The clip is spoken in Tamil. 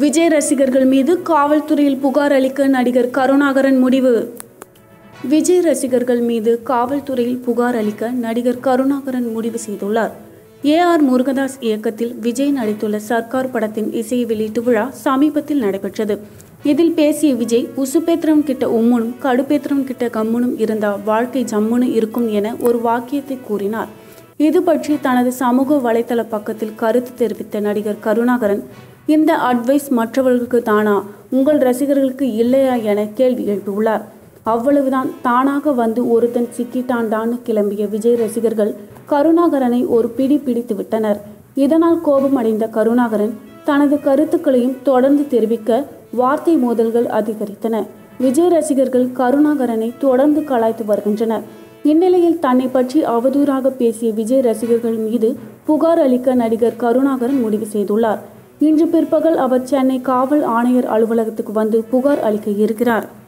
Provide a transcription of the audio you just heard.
விஜய் ரசிகர்கள் மீது காவல்துறையில் புகார் அளிக்க நடிகர் கருணாகரன் முடிவு விஜய் ரசிகர்கள் மீது காவல்துறையில் புகார் அளிக்க நடிகர் கருணாகரன் முடிவு செய்துள்ளார் ஏ ஆர் முருகதாஸ் இயக்கத்தில் விஜய் நடித்துள்ள சர்க்கார் படத்தின் இசை வெளியீட்டு விழா சமீபத்தில் நடைபெற்றது இதில் பேசிய விஜய் உசுப்பேத்திரம் கிட்ட உம்முனும் கடுப்பேத்திரம் கிட்ட கம்முனும் இருந்தா வாழ்க்கை ஜம்முன்னு இருக்கும் என ஒரு வாக்கியத்தை கூறினார் இது பற்றி தனது சமூக வலைதள பக்கத்தில் கருத்து தெரிவித்த நடிகர் கருணாகரன் இந்த அட்வைஸ் மற்றவர்களுக்கு தானா உங்கள் ரசிகர்களுக்கு இல்லையா என கேள்வி எழுப்பியுள்ளார் அவ்வளவுதான் தானாக வந்து ஒருத்தன் சிக்கிட்டான்டான்னு கிளம்பிய விஜய் ரசிகர்கள் கருணாகரனை ஒரு பிடி பிடித்து விட்டனர் இதனால் கோபமடைந்த கருணாகரன் தனது கருத்துக்களையும் தொடர்ந்து தெரிவிக்க வார்த்தை மோதல்கள் அதிகரித்தன விஜய் ரசிகர்கள் கருணாகரனை தொடர்ந்து கலாய்த்து வருகின்றனர் இந்நிலையில் தன்னை பற்றி அவதூறாக பேசிய விஜய் ரசிகர்கள் மீது புகார் அளிக்க நடிகர் கருணாகரன் முடிவு செய்துள்ளார் இன்று பிற்பகல் அவர் சென்னை காவல் ஆணையர் அலுவலகத்துக்கு வந்து புகார் அளிக்க இருக்கிறார்